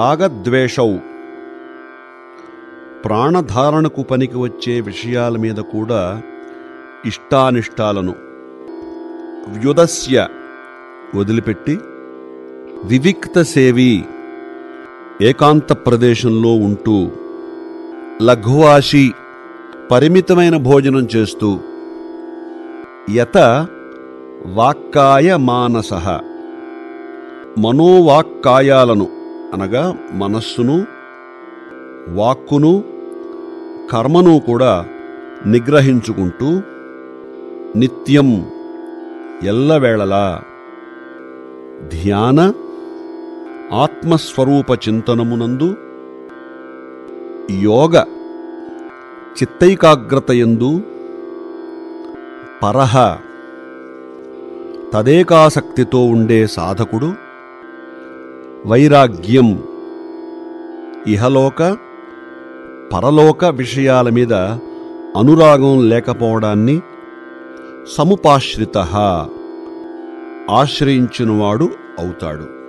రాగద్వేషౌ ప్రాణధారణకు పనికి వచ్చే విషయాల మీద కూడా ఇష్టానిష్టాలను వ్యుదస్య వదిలిపెట్టి వివిక్త సేవి ఏకాంత ప్రదేశంలో ఉంటూ లఘువాసి పరిమితమైన భోజనం చేస్తూ యత వాక్కాయ మానస మనోవాక్కాయాలను అనగా మనస్సును వాక్కును కర్మను కూడా నిగ్రహించుకుంటూ నిత్యం ఎల్లవేళలా ధ్యాన ఆత్మస్వరూప చింతనమునందు యోగ చిత్తైకాగ్రతయందు పరహ తదేకాసక్తితో ఉండే సాధకుడు వైరాగ్యం ఇహలోక పరలోక విషయాల మీద అనురాగం లేకపోవడాన్ని సముపాశ్రిత ఆశ్రయించినవాడు అవుతాడు